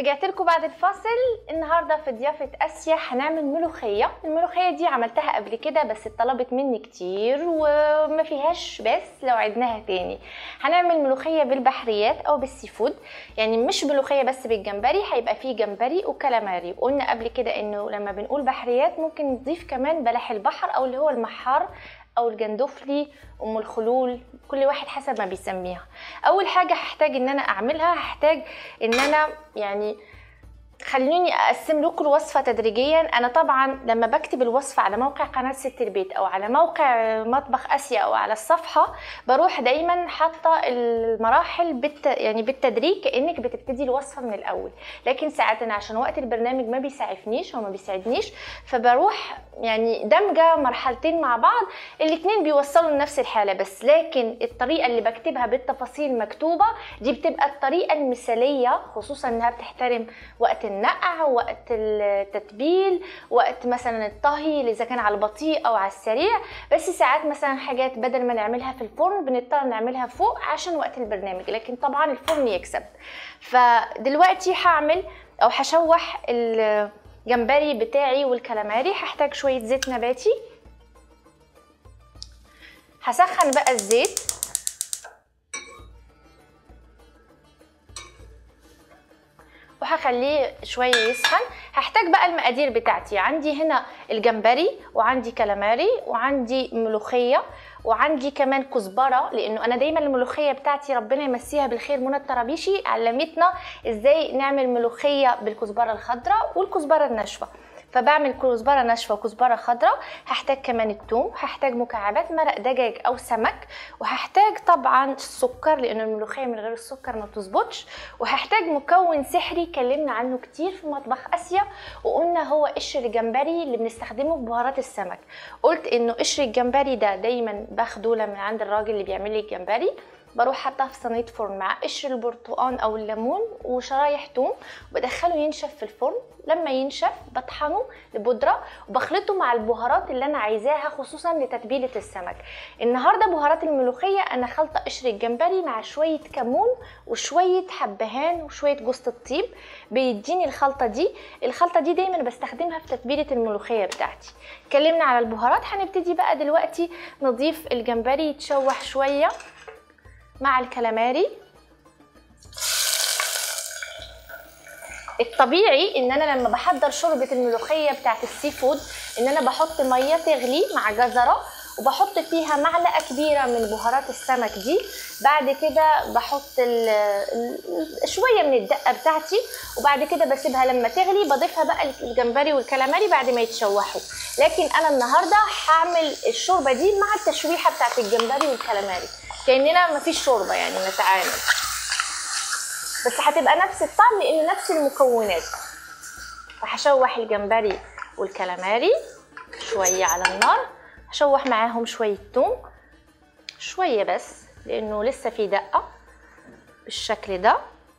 رجعت لكم بعد الفاصل النهارده في ضيافه اسيا هنعمل ملوخيه الملوخيه دي عملتها قبل كده بس اتطلبت مني كتير وما فيهاش بس لو عدناها تاني هنعمل ملوخيه بالبحريات او بالسي فود يعني مش ملوخيه بس بالجمبري هيبقى فيه جمبري وكالاماري وقلنا قبل كده انه لما بنقول بحريات ممكن نضيف كمان بلح البحر او اللي هو المحار او الجندفلي ام الخلول كل واحد حسب ما بيسميها اول حاجه هحتاج ان انا اعملها هحتاج ان انا يعني خليني اقسم لكم الوصفه تدريجيا انا طبعا لما بكتب الوصفه على موقع قناه ست البيت او على موقع مطبخ اسيا او على الصفحه بروح دايما حاطه المراحل بالت... يعني بالتدريج كانك بتبتدي الوصفه من الاول لكن ساعات انا عشان وقت البرنامج ما بيسعفنيش او ما بيساعدنيش فبروح يعني دمجه مرحلتين مع بعض الاثنين بيوصلوا لنفس الحاله بس لكن الطريقه اللي بكتبها بالتفاصيل مكتوبه دي بتبقى الطريقه المثاليه خصوصا انها بتحترم وقت النقع وقت التتبيل وقت مثلا الطهي اذا كان على البطيء او على السريع بس ساعات مثلا حاجات بدل ما نعملها في الفرن بنضطر نعملها فوق عشان وقت البرنامج لكن طبعا الفرن يكسب فدلوقتي هعمل او هشوح الجمبري بتاعي والكلاماري هحتاج شويه زيت نباتي هسخن بقى الزيت وهخليه شويه يسخن هحتاج بقى المقادير بتاعتي عندي هنا الجمبري وعندي كلاماري وعندي ملوخيه وعندي كمان كزبره لانه انا دايما الملوخيه بتاعتي ربنا يمسيها بالخير منى الطرابيشي علمتنا ازاي نعمل ملوخيه بالكزبره الخضراء والكزبره الناشفه فبعمل كزبره ناشفه وكزبره خضراء هحتاج كمان الثوم هحتاج مكعبات مرق دجاج او سمك وهحتاج طبعا السكر لان الملوخيه من غير السكر ما بتظبطش وهحتاج مكون سحري اتكلمنا عنه كتير في مطبخ اسيا وقلنا هو قشر الجمبري اللي بنستخدمه في بهارات السمك قلت انه قشر الجمبري ده دايما باخده من عند الراجل اللي بيعمل لي الجمبري بروح حاطاه في صينيه فرن مع قشر البرتقال او الليمون وشرايح توم وبدخله ينشف في الفرن لما ينشف بطحنه لبودره وبخلطه مع البهارات اللي انا عايزاها خصوصا لتتبيله السمك النهارده بهارات الملوخيه انا خلطه قشر الجمبري مع شويه كمون وشويه حبهان وشويه جوز الطيب بيديني الخلطه دي الخلطه دي دايما بستخدمها في تتبيله الملوخيه بتاعتي اتكلمنا على البهارات هنبتدي بقى دلوقتي نضيف الجمبري يتشوح شويه مع الكلاماري الطبيعي ان انا لما بحضر شوربه الملوخيه بتاعت السي فود ان انا بحط ميه تغلي مع جزره وبحط فيها معلقه كبيره من بهارات السمك دي بعد كده بحط ال ال شويه من الدقه بتاعتي وبعد كده بسيبها لما تغلي بضيفها بقى الجمبري والكلاماري بعد ما يتشوحوا لكن انا النهارده هعمل الشوربه دي مع التشويحه بتاعت الجمبري والكلاماري كاننا مفيش شوربه يعني نتعامل بس هتبقى نفس الطعم لان نفس المكونات فهشوح الجمبري والكلاماري شويه على النار هشوح معاهم شويه توم شويه بس لانه لسه في دقه بالشكل ده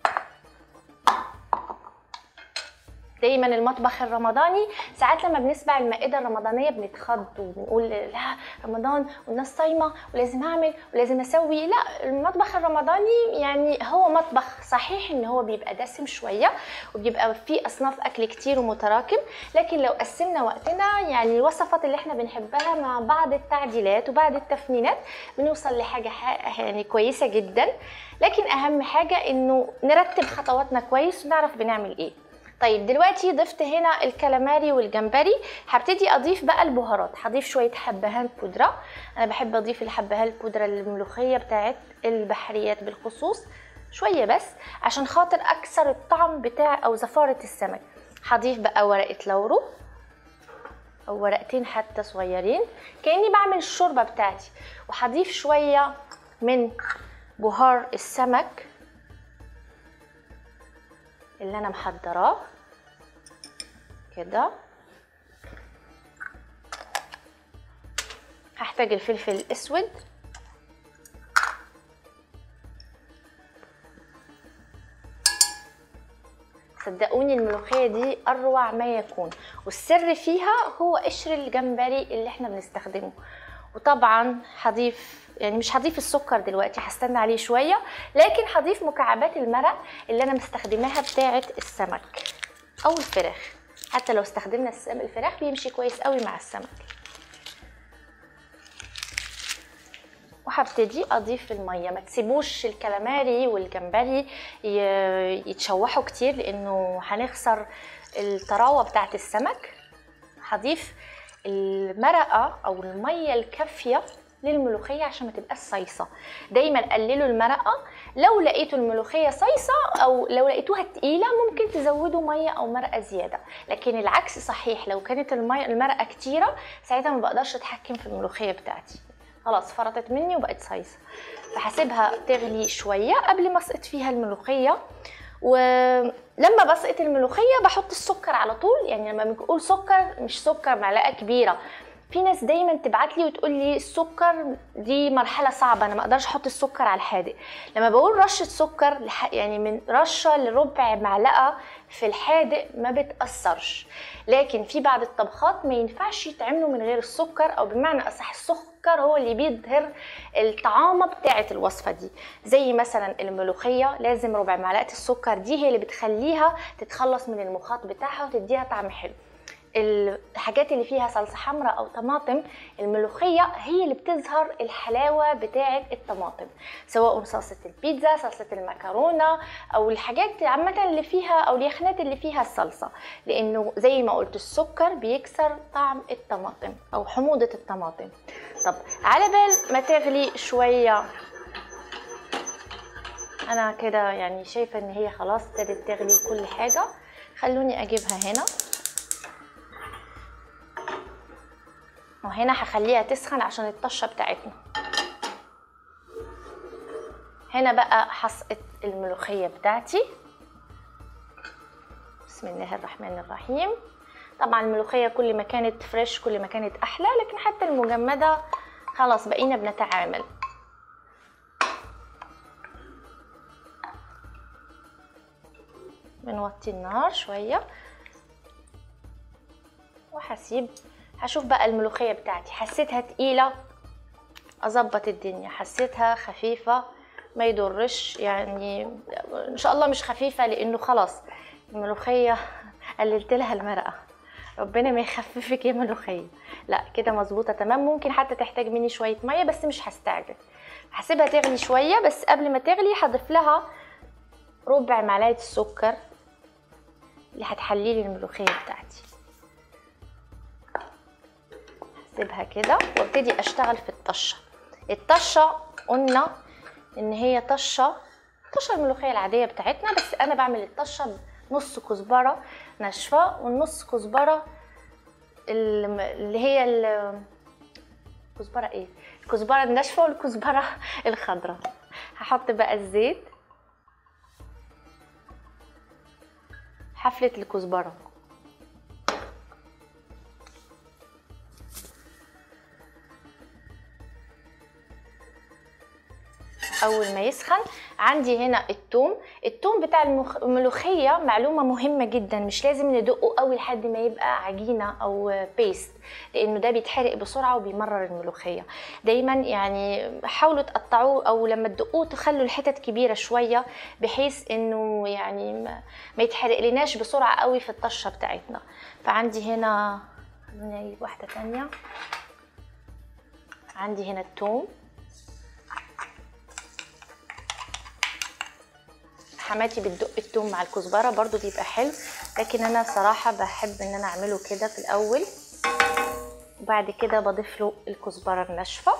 دايما المطبخ الرمضاني ساعات لما بنسمع المائده الرمضانيه بنتخض وبنقول لا رمضان والناس صايمه ولازم اعمل ولازم اسوي لا المطبخ الرمضاني يعني هو مطبخ صحيح ان هو بيبقى دسم شويه وبيبقى فيه اصناف اكل كتير ومتراكم لكن لو قسمنا وقتنا يعني الوصفات اللي احنا بنحبها مع بعض التعديلات وبعض التفنينات بنوصل لحاجه يعني كويسه جدا لكن اهم حاجه انه نرتب خطواتنا كويس ونعرف بنعمل ايه طيب دلوقتي ضفت هنا الكلاماري والجمبري هبتدي اضيف بقى البهارات هضيف شويه حبهان بودره انا بحب اضيف الحبهان البودره للملوخيه بتاعت البحريات بالخصوص شويه بس عشان خاطر اكسر الطعم بتاع او زفاره السمك هضيف بقى ورقه لورو او ورقتين حتى صغيرين كاني بعمل الشوربه بتاعتي وهضيف شويه من بهار السمك اللي انا محضراه كده هحتاج الفلفل الاسود صدقوني الملوخيه دي اروع ما يكون والسر فيها هو قشر الجمبري اللي احنا بنستخدمه وطبعا هضيف يعني مش هضيف السكر دلوقتي هستنى عليه شويه لكن هضيف مكعبات المرق اللي انا مستخدماها بتاعه السمك او الفراخ حتى لو استخدمنا الفراخ بيمشي كويس قوي مع السمك وهبتدي اضيف الميه ما تسيبوش الكلاماري والجمبري يتشوحوا كتير لانه هنخسر الطراوه بتاعه السمك هضيف المرقه او الميه الكافيه للملوخيه عشان ما تبقاش صيصه دايما قللوا المرقه لو لقيتوا الملوخيه صيصه او لو لقيتوها تقيله ممكن تزودوا ميه او مرقه زياده لكن العكس صحيح لو كانت الميه المرقه كتيره ساعتها ما بقدرش اتحكم في الملوخيه بتاعتي خلاص فرطت مني وبقت صيصه فهسيبها تغلي شويه قبل ما اسقط فيها الملوخيه ولما بسقط الملوخيه بحط السكر على طول يعني لما بنقول سكر مش سكر معلقه كبيره في ناس دايما تبعت لي وتقول لي السكر دي مرحله صعبه انا ما اقدرش احط السكر على الحادق لما بقول رشه سكر يعني من رشه لربع معلقه في الحادق ما بتاثرش لكن في بعض الطبخات ما ينفعش يتعملوا من غير السكر او بمعنى اصح السكر هو اللي بيظهر الطعامه بتاعه الوصفه دي زي مثلا الملوخيه لازم ربع معلقه السكر دي هي اللي بتخليها تتخلص من المخاط بتاعها وتديها طعم حلو الحاجات اللي فيها صلصه حمراء او طماطم الملوخيه هي اللي بتظهر الحلاوه بتاعه الطماطم سواء صلصه البيتزا صلصه المكرونه او الحاجات عامه اللي فيها او اليخنات اللي فيها الصلصه لانه زي ما قلت السكر بيكسر طعم الطماطم او حموضه الطماطم طب على بال ما تغلي شويه انا كده يعني شايفه ان هي خلاص ابتدت تغلي كل حاجه خلوني اجيبها هنا وهنا هخليها تسخن عشان الطشه بتاعتنا هنا بقى هسقط الملوخيه بتاعتي بسم الله الرحمن الرحيم طبعا الملوخيه كل ما كانت فريش كل ما كانت احلى لكن حتى المجمده خلاص بقينا بنتعامل بنوطي النار شويه وهسيب هشوف بقى الملوخيه بتاعتي حسيتها تقيله اظبط الدنيا حسيتها خفيفه ما يضرش يعني ان شاء الله مش خفيفه لانه خلاص الملوخيه قللت لها المرقه ربنا ما يخففك يا ملوخيه لا كده مظبوطه تمام ممكن حتى تحتاج مني شويه ميه بس مش هستعجل هسيبها تغلي شويه بس قبل ما تغلي هضيف لها ربع معلقه السكر اللي هتحلي لي الملوخيه بتاعتي اسيبها كده وابتدي اشتغل في الطشه الطشه قلنا ان هي طشه طشه الملوخيه العاديه بتاعتنا بس انا بعمل الطشه نص كزبره ناشفه والنص كزبره اللي هي الكزبره ايه الكزبره الناشفه والكزبره الخضراء هحط بقى الزيت حفله الكزبره اول ما يسخن عندي هنا التوم التوم بتاع الملوخيه معلومه مهمه جدا مش لازم ندقه قوي لحد ما يبقى عجينه او بيست لانه ده بيتحرق بسرعه وبيمرر الملوخيه دايما يعني حاولوا تقطعوه او لما تدقوه تخلوا الحتت كبيره شويه بحيث انه يعني ما يتحرق لناش بسرعه قوي في الطشه بتاعتنا فعندي هنا خليني اجيب واحده ثانيه عندي هنا التوم حماتي بتدق التوم مع الكزبره برضو بيبقى حلو لكن انا صراحه بحب ان انا اعمله كده في الاول وبعد كده بضيف له الكزبره الناشفه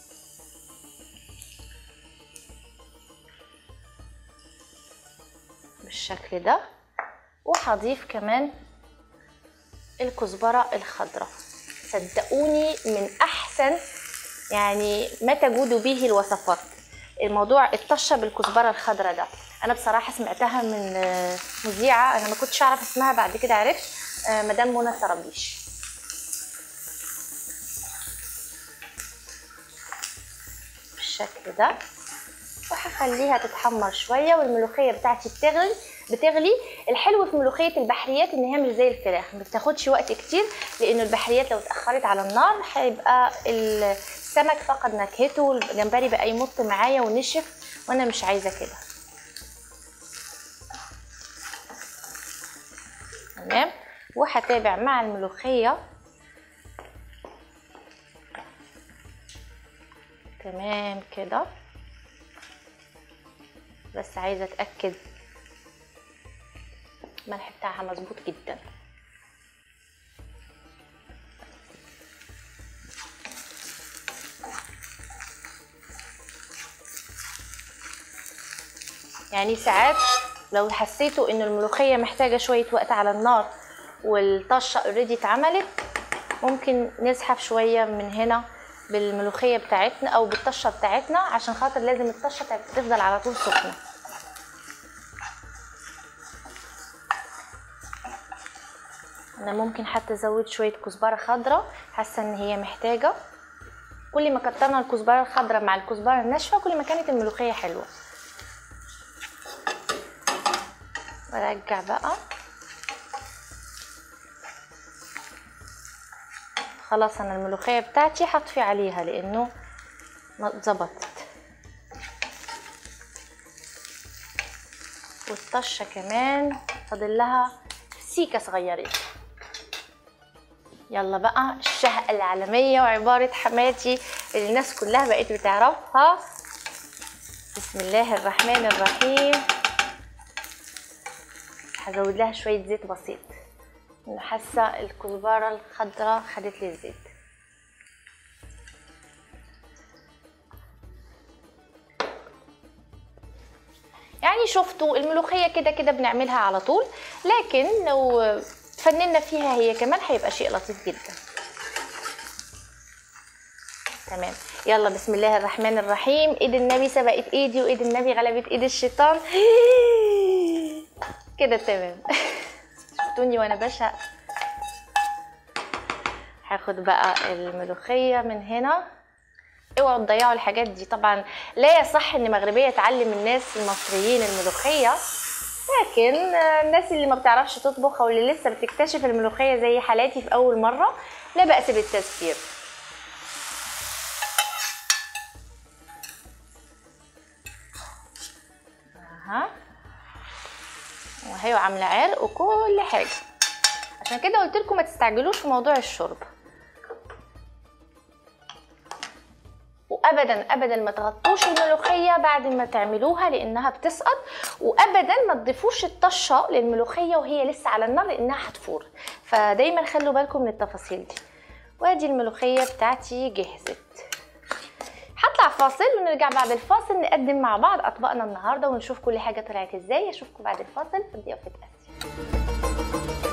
بالشكل ده وهضيف كمان الكزبره الخضراء صدقوني من احسن يعني ما تجود به الوصفات الموضوع الطشه بالكزبره الخضراء ده انا بصراحه سمعتها من مذيعه انا ما كنتش اعرف اسمها بعد كده عرفت مدام منى طرابيش بالشكل ده وهخليها تتحمر شويه والملوخيه بتاعتي بتغلي بتغلي الحلو في ملوخيه البحريات ان هي مش زي الفراخ ما بتاخدش وقت كتير لانه البحريات لو اتاخرت على النار هيبقى السمك فقد نكهته والجمبري بقى يمط معايا ونشف وانا مش عايزه كده تمام وهتابع مع الملوخيه تمام كده بس عايزه اتاكد الملح بتاعها مظبوط جدا يعني ساعات لو حسيتوا ان الملوخيه محتاجه شويه وقت على النار والطشه اوريدي اتعملت ممكن نزحف شويه من هنا بالملوخيه بتاعتنا او بالطشه بتاعتنا عشان خاطر لازم الطشه تفضل على طول سخنه انا ممكن حتى ازود شويه كزبره خضراء حاسه ان هي محتاجه كل ما كترنا الكزبره الخضراء مع الكزبره الناشفه كل ما كانت الملوخيه حلوه وارجع بقى خلاص انا الملوخيه بتاعتي هطفي عليها لانه ما اتظبطت والطشه كمان فاضل لها سيكه صغيرين يلا بقى الشهقه العالميه وعباره حماتي اللي الناس كلها بقت بتعرفها بسم الله الرحمن الرحيم هزود لها شويه زيت بسيط حاسه الكزبره الخضراء خدت لي الزيت يعني شفتوا الملوخيه كده كده بنعملها على طول لكن لو فننا فيها هي كمان هيبقى شيء لطيف جدا تمام يلا بسم الله الرحمن الرحيم ايد النبي سبقت ايدي وايد النبي غلبت ايد الشيطان كده تمام شفتوني وانا بشق هاخد بقى الملوخيه من هنا اوعوا تضيعوا الحاجات دي طبعا لا يصح ان مغربيه تعلم الناس المصريين الملوخيه لكن الناس اللي ما بتعرفش تطبخ او اللي لسه بتكتشف الملوخيه زي حالاتي في اول مره لا باس بالتذكير اها وهي عامله عرق وكل حاجه عشان كده قلت لكم ما تستعجلوش في موضوع الشرب وابدا ابدا ما تغطوش الملوخيه بعد ما تعملوها لانها بتسقط وابدا ما تضيفوش الطشه للملوخيه وهي لسه على النار لانها هتفور فدايما خلوا بالكم من التفاصيل دي وادي الملوخيه بتاعتي جهزت هطلع فاصل ونرجع بعد الفاصل نقدم مع بعض اطباقنا النهارده ونشوف كل حاجه طلعت ازاي اشوفكم بعد الفاصل في ضيافه اسيا